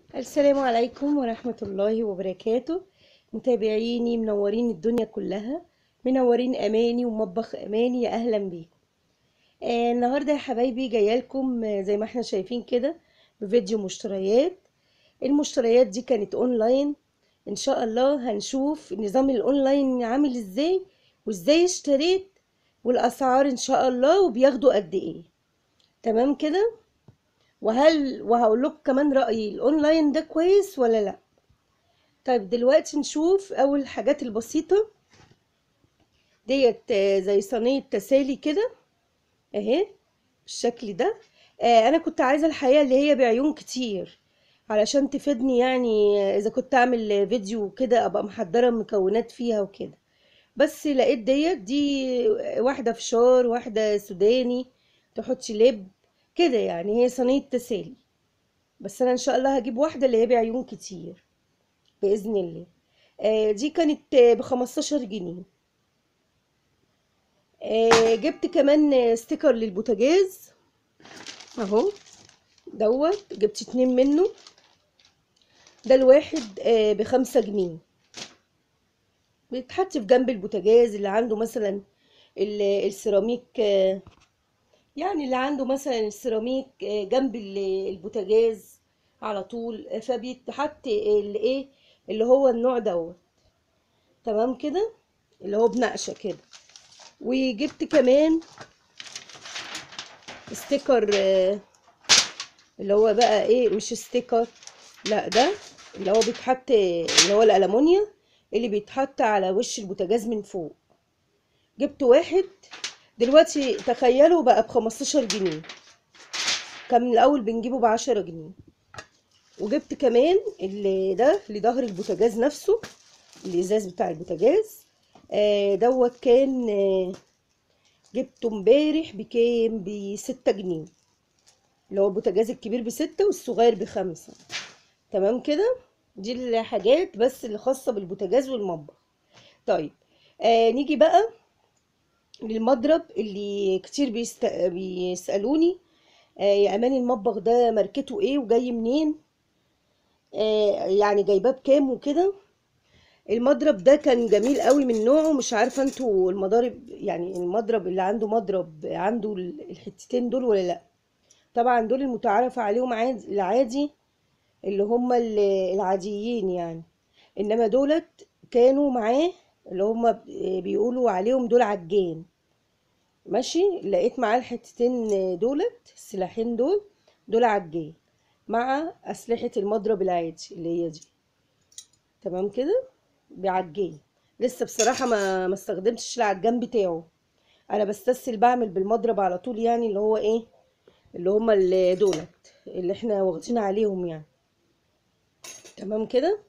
السلام عليكم ورحمة الله وبركاته متابعيني منورين الدنيا كلها منورين أماني ومطبخ أماني يا أهلا بيكم آه النهاردة يا حبايبي جاية لكم آه، زي ما احنا شايفين كده بفيديو مشتريات المشتريات دي كانت اونلاين ان شاء الله هنشوف نظام الاونلاين عامل ازاي وازاي اشتريت والاسعار ان شاء الله وبياخدوا قد ايه تمام كده وهل وهقول لكم كمان رأيي الاونلاين ده كويس ولا لا طيب دلوقتي نشوف اول الحاجات البسيطة ديت آه، زي صينية تسالي كده اهي بالشكل ده آه انا كنت عايزة الحقيقة اللي هي بعيون كتير علشان تفيدني يعني آه، اذا كنت اعمل فيديو كده ابقى محضرة المكونات فيها وكده بس لقيت ديت دي واحدة فشار واحدة سوداني تحطي لب كده يعني هي صينية تسالي بس انا ان شاء الله هجيب واحدة اللي هي بعيون كتير بإذن الله آه دي كانت ب 15 جنيه آه جبت كمان آه، ستيكر للبوتاجاز اهو دوت جبت اتنين منه ده الواحد آه بخمسة جنيه بيتحط في جنب البوتاجاز اللي عنده مثلا ال- السيراميك آه، يعني اللي عنده مثلا السيراميك آه، جنب ال- البوتاجاز على طول آه، فبيتحط الايه اللي هو النوع دوت تمام كده اللي هو بنقشة كده وجبت كمان ستيكر آه، اللي هو بقى ايه مش ستيكر لا ده اللي هو بيتحط اللي هو الألمونيا اللي بيتحط على وش البوتاجاز من فوق جبت واحد دلوقتي تخيلوا بقى بخمستاشر جنيه كان من الأول بنجيبه بعشرة جنيه وجبت كمان اللي ده لظهر البوتاجاز نفسه الإزاز بتاع البوتاجاز آه دوت كان آه جبته امبارح بكام بستة جنيه اللي هو البوتاجاز الكبير بستة والصغير بخمسة تمام كده دي الحاجات بس اللي خاصة بالبوتاجاز والمطبخ طيب آه نيجي بقى للمضرب اللي كتير بيست... بيسألوني آه يا أمان المطبخ ده ماركته ايه وجاي منين آه يعني جايباه بكام وكده المضرب ده كان جميل قوي من نوعه مش عارفة انتوا المضارب يعني المضرب اللي عنده مضرب عنده الحتتين دول ولا لا طبعا دول المتعارف عليهم عادي العادي اللي هم ال- العاديين يعني انما دولت كانوا معاه اللي هم بيقولوا عليهم دول عجان ماشي لقيت معاه الحتتين دولت السلاحين دول دول عجان مع أسلحة المضرب العادي اللي هي دي تمام كده بعجان لسه بصراحة ما ما استخدمتش العجان بتاعه انا بستسهل بعمل بالمضرب على طول يعني اللي هو ايه اللي هما اللي دولت اللي احنا واخدين عليهم يعني تمام كده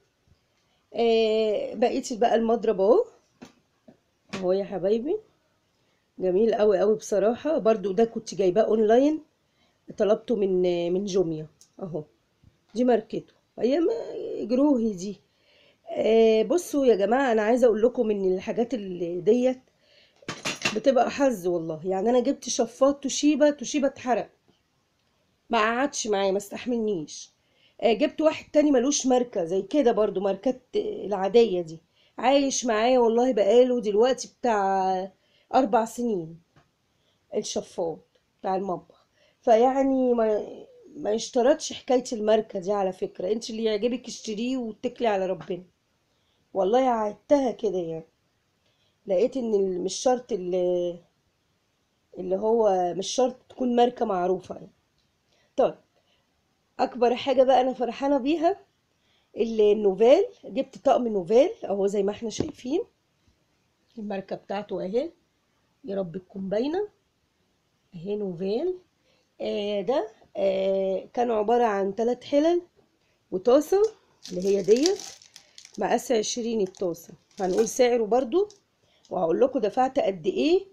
آه بقيت بقى المضرب اهو اهو يا حبايبي جميل قوي قوي بصراحة برضو ده كنت جايباه اونلاين طلبته من من جوميا اهو دي ماركته ايام جروهي دي آه بصوا يا جماعة انا عايزة اقول لكم ان الحاجات اللي ديت بتبقى حظ والله يعني انا جبت شفاط توشيبا توشيبا اتحرق ما قعدش معايا ما استحملنيش آه، جبت واحد تاني ملوش ماركة زي كده برضو ماركات آه، العادية دي عايش معايا والله بقاله دلوقتي بتاع أربع سنين الشفاط بتاع المطبخ فيعني ما ما اشترطش حكاية الماركة دي على فكرة انت اللي يعجبك اشتريه واتكلي على ربنا والله عدتها كده يعني لقيت ان ال- مش شرط اللي, اللي هو مش شرط تكون ماركة معروفة يعني طيب اكبر حاجة بقى انا فرحانة بيها النوفال جبت طقم نوفال اهو زي ما احنا شايفين الماركة بتاعته اهي يا رب تكون باينة اهي نوفال آه ده آه كان عبارة عن ثلاث حلل وطاسة اللي هي ديت مقاس عشرين الطاسة هنقول سعره برضو وهقول لكم دفعت قد ايه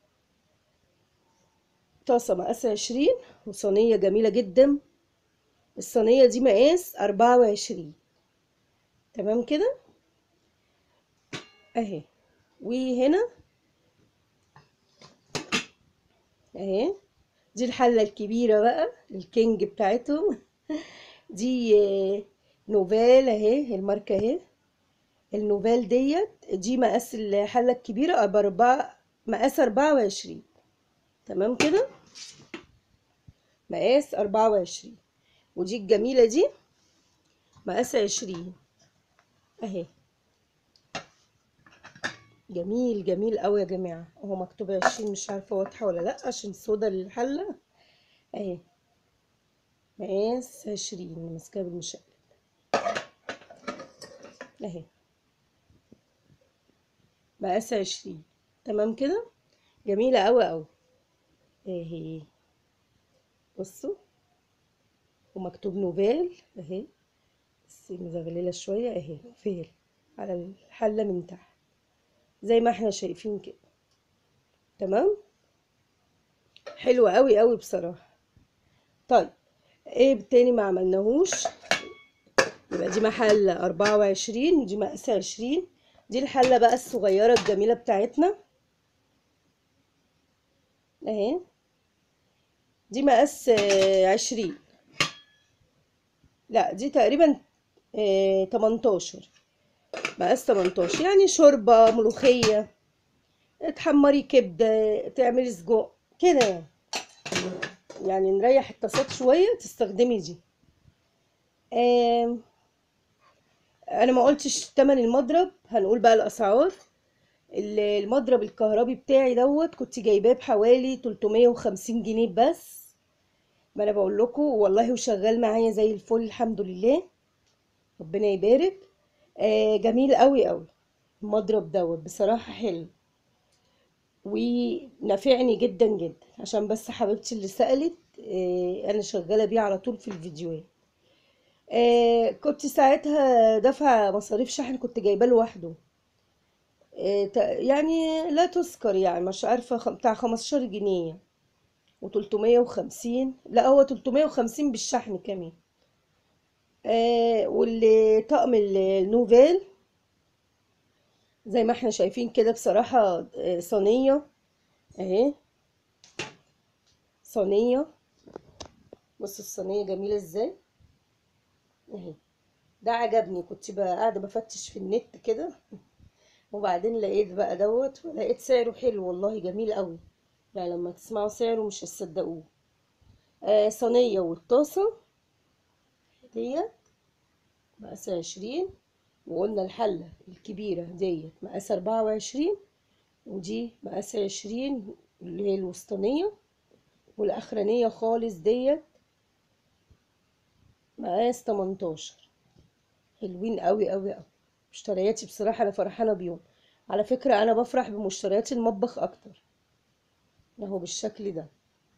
طاسة مقاس عشرين وصينية جميلة جدا الصينية دي مقاس أربعة وعشرين تمام كده اهي وهنا اهي دي الحلة الكبيرة بقى الكينج بتاعتهم دي آه، نوفال اهي الماركة اهي النوفال ديت دي مقاس الحلة الكبيرة بأربعة مقاس أربعة وعشرين تمام كده مقاس أربعة وعشرين ودي الجميلة دي مقاس عشرين اهي جميل جميل قوي يا جماعة اهو مكتوب عشرين مش عارفة واضحة ولا لأ عشان سودا الحلة اهي مقاس عشرين ماسكاها بالمشقلب اهي مقاس عشرين تمام كده جميلة قوي قوي اهي بصوا ومكتوب نوفيل اهي بس مزغللة شوية اهي نوفيل على الحلة من تحت زي ما احنا شايفين كده تمام حلوة قوي قوي بصراحة طيب ايه تاني ما عملناهوش يبقى دي محلة أربعة وعشرين ودي مقاس عشرين دي الحلة بقى الصغيرة الجميلة بتاعتنا اهي دي مقاس آه، عشرين لا دي تقريبا آه، تمنتاشر مقاس تمنتاشر يعني شوربة ملوخية تحمري كبدة تعملي سجق كده يعني يعني نريح الطاسات شوية تستخدمي دي آم، انا ما قلتش تمن المضرب هنقول بقى الاسعار ال- المضرب الكهربي بتاعي دوت كنت جايباه بحوالي 350 جنيه بس ما انا بقول لكم والله وشغال معايا زي الفل الحمد لله ربنا يبارك آه جميل قوي قوي المضرب دوت بصراحة حلو ونافعني جدا جدا عشان بس حبيبتي اللي سألت آه انا شغالة بيه على طول في الفيديوهات آه كنت ساعتها دافعة مصاريف شحن كنت جايباه لوحده آه تا- يعني لا تذكر يعني مش عارفة خ- بتاع 15 جنيه و350 لا هو 350 بالشحن كمان آه والطقم ال- النوفيل زي ما احنا شايفين كده بصراحة آه، صينية اهي صينية بصوا الصينية جميلة ازاي اهي ده عجبني كنت بقى قاعدة بفتش في النت كده وبعدين لقيت بقى دوت ولقيت سعره حلو والله جميل قوي يعني لما تسمعوا سعره مش هتصدقوه آه صينية والطاسة ديت مقاس عشرين وقلنا الحلة الكبيرة ديت مقاس أربعة وعشرين ودي مقاس عشرين اللي هي الوسطانية والأخرانية خالص ديت مقاس تمنتاشر حلوين قوي قوي قوي مشترياتي بصراحة أنا فرحانة بيهم على فكرة أنا بفرح بمشتريات المطبخ أكتر اهو بالشكل ده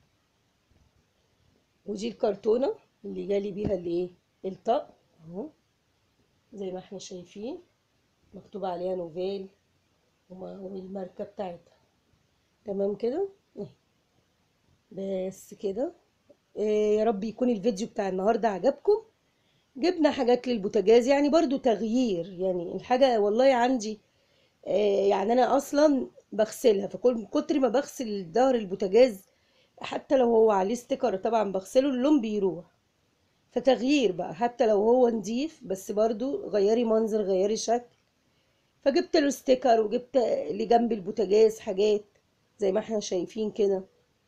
ودي الكرتونة اللي جالي بيها الايه الطقم اهو زي ما احنا شايفين مكتوب عليها نوفيل وما- والماركة بتاعتها تمام كده اهي. بس كده إيه يا رب يكون الفيديو بتاع النهاردة عجبكم جبنا حاجات للبوتاجاز يعني برضو تغيير يعني الحاجة والله عندي آه، يعني انا اصلا بغسلها فكل من كتر ما بغسل ظهر البوتاجاز حتى لو هو عليه ستيكر طبعا بغسله اللون بيروح فتغيير بقى حتى لو هو نضيف بس برضو غيري منظر غيري شكل فجبت له ستيكر وجبت اللي جنب البوتاجاز حاجات زي ما احنا شايفين كده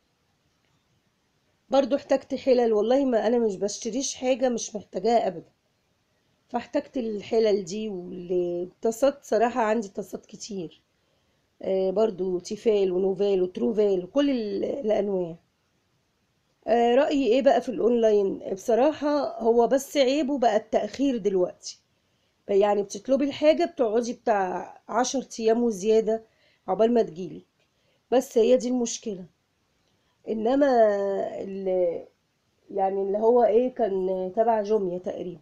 برضو احتجت حلل والله ما انا مش بشتريش حاجة مش محتاجاها ابدا فاحتجت الحلل دي والطاسات صراحة عندي طاسات كتير آه، برضو تيفال ونوفال وتروفال وكل ال- الانواع آه، رأيي ايه بقى في الاونلاين بصراحة هو بس عيبه بقى التأخير دلوقتي يعني بتطلبي الحاجة بتقعدي بتاع عشر ايام وزيادة عقبال ما تجيلك بس هي دي المشكلة انما اللي يعني اللي هو ايه كان تبع جوميا تقريبا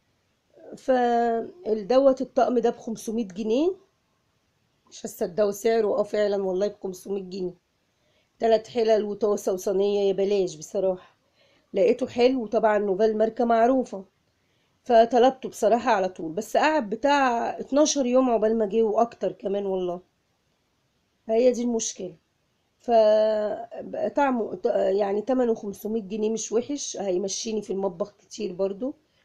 فالدوت الطقم ده ب 500 جنيه مش هتصدقوا سعره اه فعلا والله ب 500 جنيه تلات حلل وطاسة وصينية يا بلاش بصراحة لقيته حلو طبعا نوفال ماركة معروفة فطلبته بصراحة على طول بس قعد بتاع 12 يوم عقبال ما جه واكتر كمان والله هي دي المشكلة فبقى طعمه يعني تمنه 500 جنيه مش وحش هيمشيني في المطبخ كتير برضو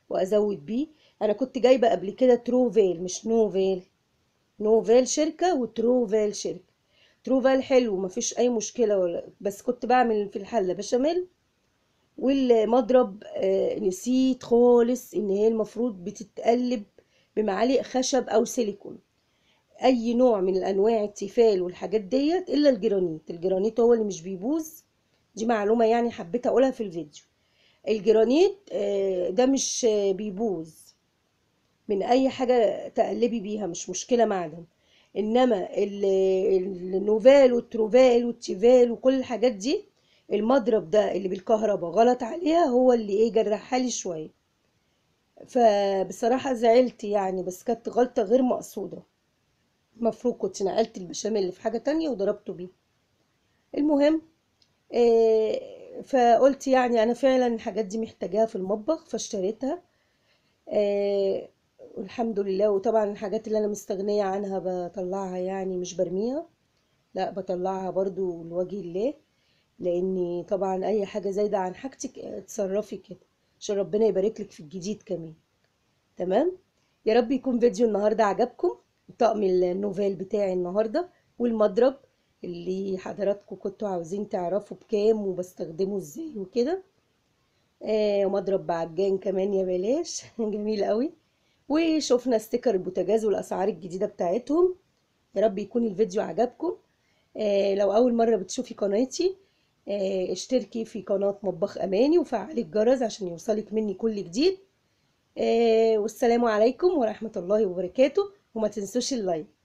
وازود بيه انا كنت جايبه قبل كده تروفيل مش نوفيل نوفيل شركه وتروفيل شركه تروفيل حلو مفيش اي مشكله ولا بس كنت بعمل في الحله بشاميل والمضرب آه، نسيت خالص ان هي المفروض بتتقلب بمعالق خشب او سيليكون اي نوع من الانواع التيفال والحاجات ديت الا الجرانيت الجرانيت هو اللي مش بيبوظ دي معلومه يعني حبيت اقولها في الفيديو الجرانيت آه، ده مش آه، بيبوظ من اي حاجه تقلبي بيها مش مشكله معدن انما ال- النوفال والتروفال والتيفال وكل الحاجات دي المضرب ده اللي بالكهرباء غلط عليها هو اللي ايه جرحها لي شويه فبصراحه زعلت يعني بس كانت غلطه غير مقصوده المفروض كنت نقلت البشاميل اللي في حاجه تانية وضربته بيه المهم آه، فقلت يعني انا فعلا الحاجات دي محتاجاها في المطبخ فاشتريتها آه، والحمد لله وطبعا الحاجات اللي انا مستغنية عنها بطلعها يعني مش برميها لا بطلعها برضو لوجه الله لاني طبعا اي حاجة زايدة عن حاجتك آه، اتصرفي كده عشان ربنا يبارك لك في الجديد كمان تمام يا رب يكون فيديو النهاردة عجبكم طقم النوفيل بتاعي النهاردة والمضرب اللي حضراتكم كنتوا عاوزين تعرفوا بكام وبستخدمه ازاي وكده آه مضرب بعجان كمان يا بلاش جميل قوي وشوفنا ستيكر البوتاجاز والاسعار الجديدة بتاعتهم يا رب يكون الفيديو عجبكم آه لو اول مرة بتشوفي قناتي آه اشتركي في قناة مطبخ اماني وفعلي الجرس عشان يوصلك مني كل جديد آه والسلام عليكم ورحمة الله وبركاته وما تنسوش اللايك